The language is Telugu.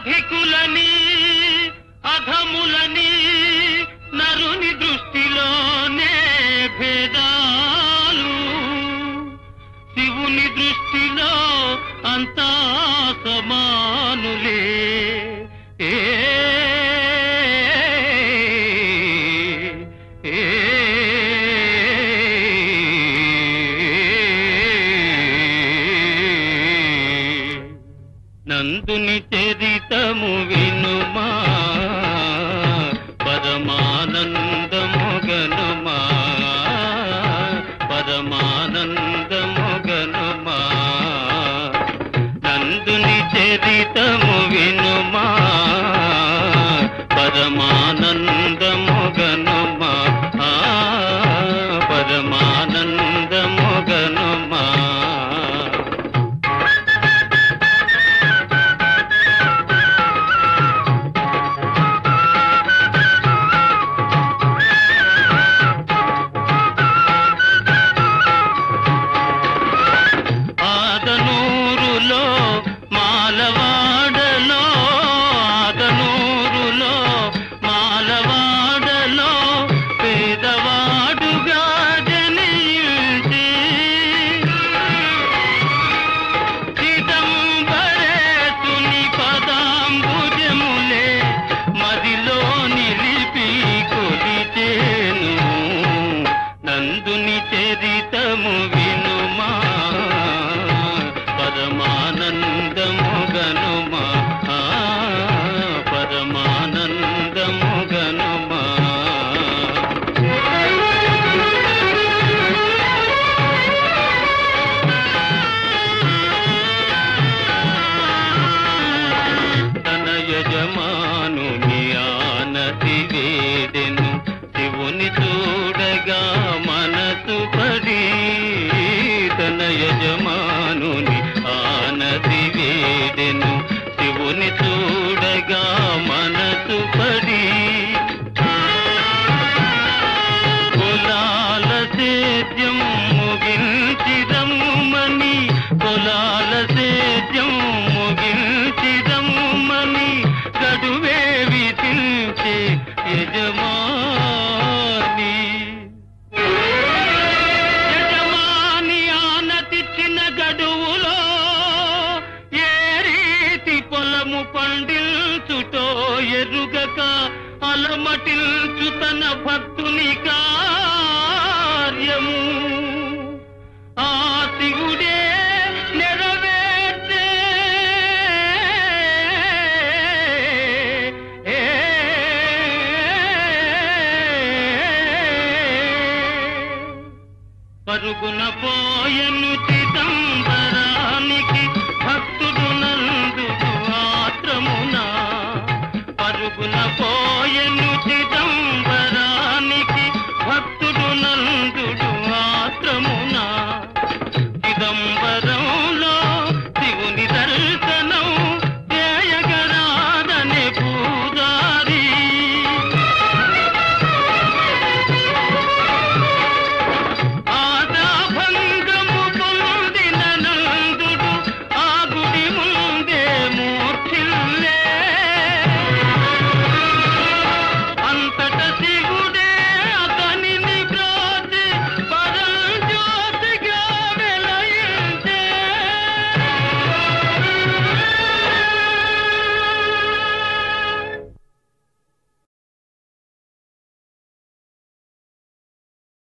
అధికులని అధములని నరుని దృష్టిలోనే భేదాలు శివుని దృష్టిలో అంతా సమానులే ఏ ఏ నందుని చరితము వినుమా పరమానందము గనుమా పరమానందము గనుమా నందుని చరితము వినుమా పరమానందము గనుమా ఆ, పరమానందము గనుమా ఆదనూరులో మాలవాడలో ఆదనూరులో మాలవాడలో పేదవాడుగా జనించి చిదంబరేతుని పదాంబుజములే మదిలో నిలిపి కొలిచేను నందుని చరితము వినుమా పరమానందము గనుమా ఆ, పరమానందము గనుమా తన యజమానుని ఆనతి వేదెను శివుని చూడగా మనసు పడి తన యజమానుని ఆనతి వేదెను శివుని చూడగా మనసు పడి కులాల సేద్యం ముగించిదమ్మని కులాల సేద్యం ముగించిదమ్మని గడువే విధించే యజమాని యజమాని ఆనతిచ్చిన గడువులో ఏ రీతి పొలము పండిల్చుటో ఎరుగక అలమటిల్చు తన భక్తుని కార్యము ఆ శివుడే నెరవేర్చే ఏ పరుగున పోయను చిదంబర